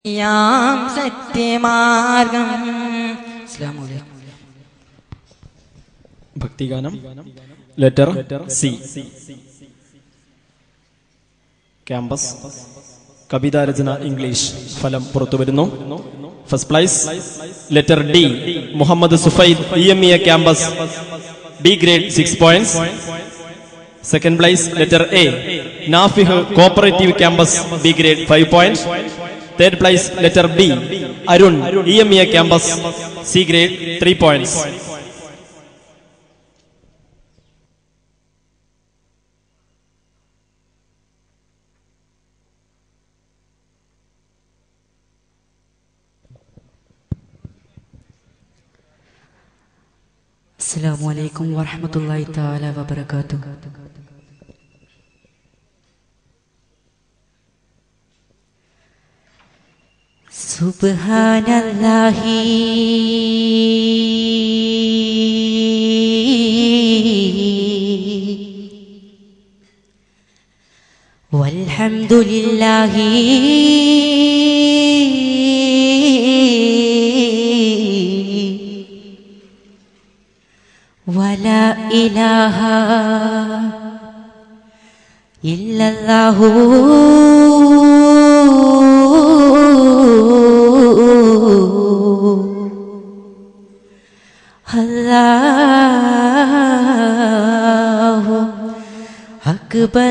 യാം സത്യമാർഗം അസ്സലാമു അലൈക്കും ഭക്തിഗാനം ലെറ്റർ സി ക്യാമ്പസ് കവിതാരചന ഇംഗ്ലീഷ് ഫലം പുറത്തുവരുന്നു first place letter D Muhammad Sufaid E M E A campus B grade six points second place letter A Nafih cooperative campus B grade five points third place letter B Arun E M E A campus C grade three points അസ്സലാമു അലൈക്കും വറഹ്മത്തുള്ളാഹി തആല വബറകാതുഹു സുബ്ഹാനല്ലാഹി വൽഹംദുലില്ലാഹി ولا إله إلا الله الله أكبر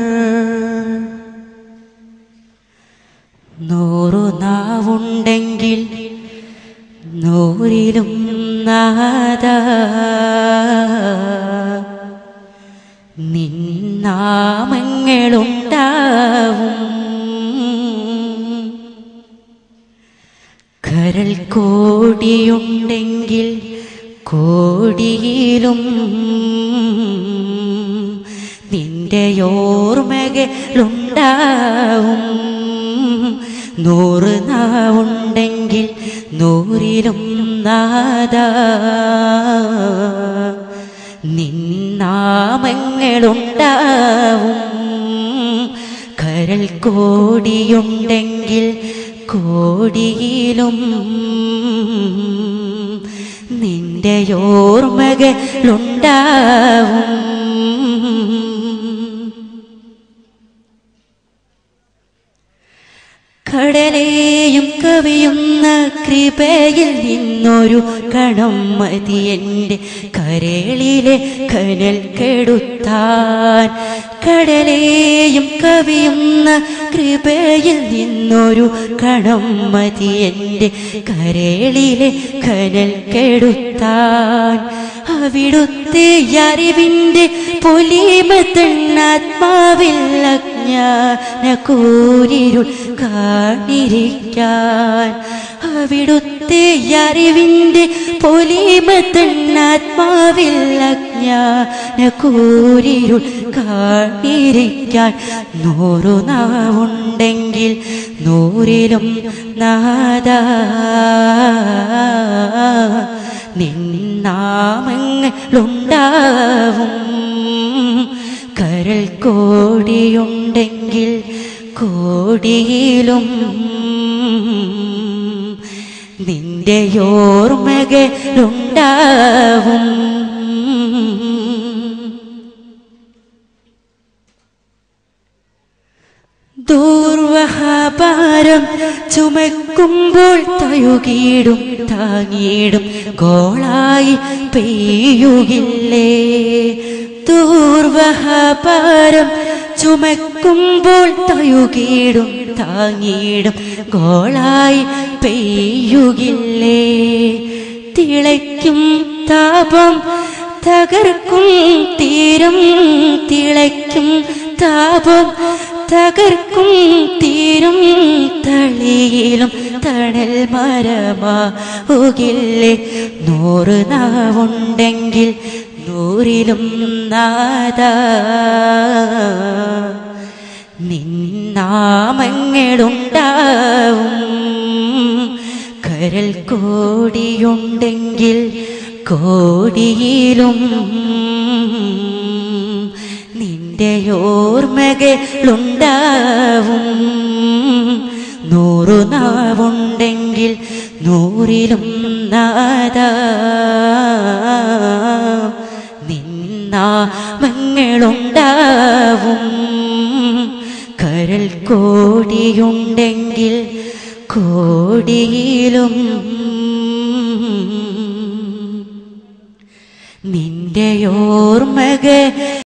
നൂറു നാവുണ്ടെങ്കിൽ നൂറിലും നാദ നിന്നാമങ്ങളുണ്ടാവും കരൽ കോടിയുണ്ടെങ്കിൽ കോടിയിലും നിന്റെ ഓർമ്മകളുണ്ടാവും നൂറ് നാവുണ്ടെങ്കിൽ നൂറിലും നാദ നിന്നാമങ്ങളുണ്ടാവും കരൽ കോടിയുണ്ടെങ്കിൽ കോടിയിലും നിന്റെ ഓർമ്മകളുണ്ടാവും കടലേയും കവിയുന്ന കൃപയിൽ നിന്നൊരു കണം മതി എൻ്റെ കരളിലെ കനൽ കെടുത്താൻ കടലേയും കവിയുന്ന കൃപയിൽ നിന്നൊരു കണം മതി എൻ്റെ കരളിലെ കനൽ കെടുത്താൻ അവിടുത്തെ അറിവിൻ്റെ പൊലിമ തണ്ണാത്മാവിൽ അജ്ഞാന കൂരിരുൾ കാണിരിക്കാൻ അവിടുത്തെ അറിവിൻ്റെ പൊലിമ തണ്ണാത്മാവിൽ അജ്ഞാന കൂരിരുൾ കാണിരിക്കാൻ നൂറു നാവുണ്ടെങ്കിൽ നൂറിലും നാദ നിന്നാമങ്ങളുണ്ടാവും കരൽ കോടിയുണ്ടെങ്കിൽ കോടിയിലും നിന്റെ ഓർമ്മകളുണ്ടാവും ദൂർവഹാപാരം ചുമക്കുമ്പോൾ തയുകീടും താങ്ങിയിടും ഗോളായി പെയ്യുകില്ലേ ദൂർവഹാപാരം ചുമക്കുമ്പോൾ തയുകീടും താങ്ങിയിടും ഗോളായി പെയ്യുകില്ലേ തിളയ്ക്കും താപം തകർക്കും തീരം തിളയ്ക്കും താപം തകർക്കും തീരും തളിയിലും തണൽ മരമാകില്ലേ നൂറ് നാവുണ്ടെങ്കിൽ നൂറിലും നാദ നിന്നാമങ്ങളുണ്ടാവും കരൽ കോടിയുണ്ടെങ്കിൽ കോടിയിലും നിന്റെ ഓർമ്മകളുണ്ടാവും നൂറു നാവുണ്ടെങ്കിൽ നൂറിലും നാദ നിന്നാമങ്ങളുണ്ടാവും കരൽ കോടിയുണ്ടെങ്കിൽ കോടിയിലും നിന്റെ ഓർമ്മകൾ